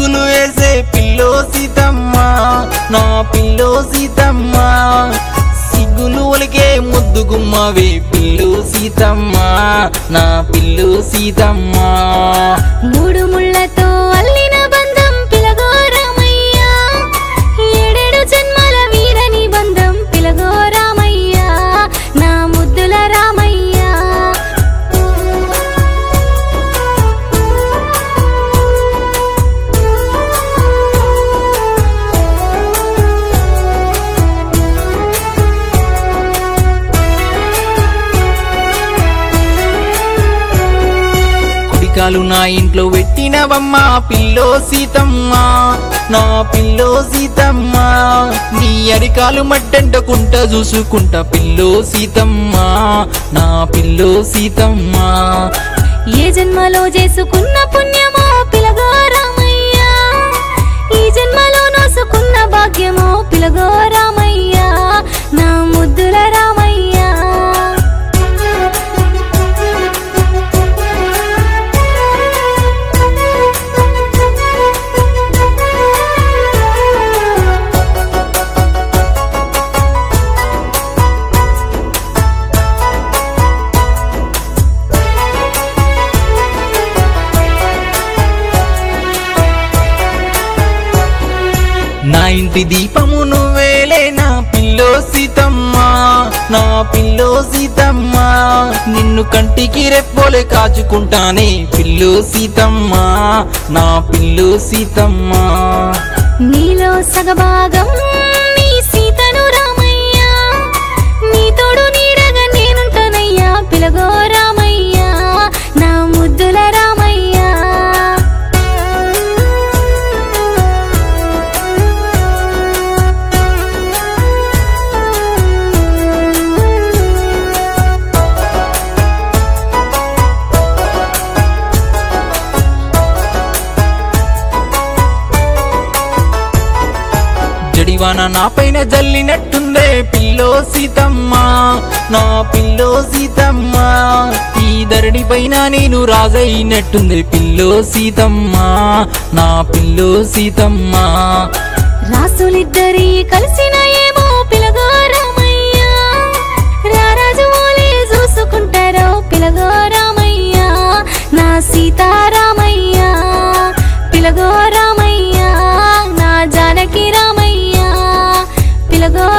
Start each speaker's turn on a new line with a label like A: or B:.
A: ముగ్గులు వేసే పిల్లో సీతమ్మ నా పిల్లో సీతమ్మ సిగ్గులు ఒలికే ముద్దు గుమ్మవే పిల్లు సీతమ్మ నా పిల్లు సీతమ్మ
B: మూడు ముళ్ళతో అల్లిన బంధం పిలగోరామయ్యా ఏడేడు జన్మల వీరని బంధం పిలగోరామయ్యా నా ముద్దుల రామయ్యా
A: కుడికాలు నా ఇంట్లో పెట్టినవమ్మ పిల్లో సీతమ్మ నా పిల్లో సీతమ్మ నీ అరికాలు మట్టంటకుంట చూసుకుంటా పిల్లో సీతమ్మ నా పిల్లో సీతమ్మ
B: ఏ జన్మలో చేసుకున్న పుణ్యమో పిలగోరామయ్యా ఈ జన్మలో నోసుకున్న భాగ్యమో పిలగోరామయ్యా నా ముద్దుల రామయ్యా
A: నా ఇంటి దీపము నువ్వేలే నా పిల్లో సీతమ్మ నా పిల్లో సీతమ్మ నిన్ను కంటికి రెప్పోలే కాచుకుంటానే పిల్లో సీతమ్మ నా పిల్లో సీతమ్మ
B: నీలో సగభాగం నీ సీతను రామయ్యా నీ తోడు నీడగా నేనుంటానయ్యా పిలగో రామయ్యా నా ముద్దుల రామయ్యా
A: జడివాన నా పైన జల్లినట్టుందే పిల్లో సీతమ్మ నా పిల్లో సీతమ్మ ఈ ధరణి పైన నేను రాజైనట్టుంది పిల్లో సీతమ్మ నా పిల్లో సీతమ్మ
B: రాసులిద్దరి కలిసిన ఏమో పిలగో రామయ్యా రారాజు ఓలే చూసుకుంటారో పిలగో రామయ్యా నా సీతారామయ్యా పిలగో రామయ్యా నా జానకి రామయ్యా పిలగో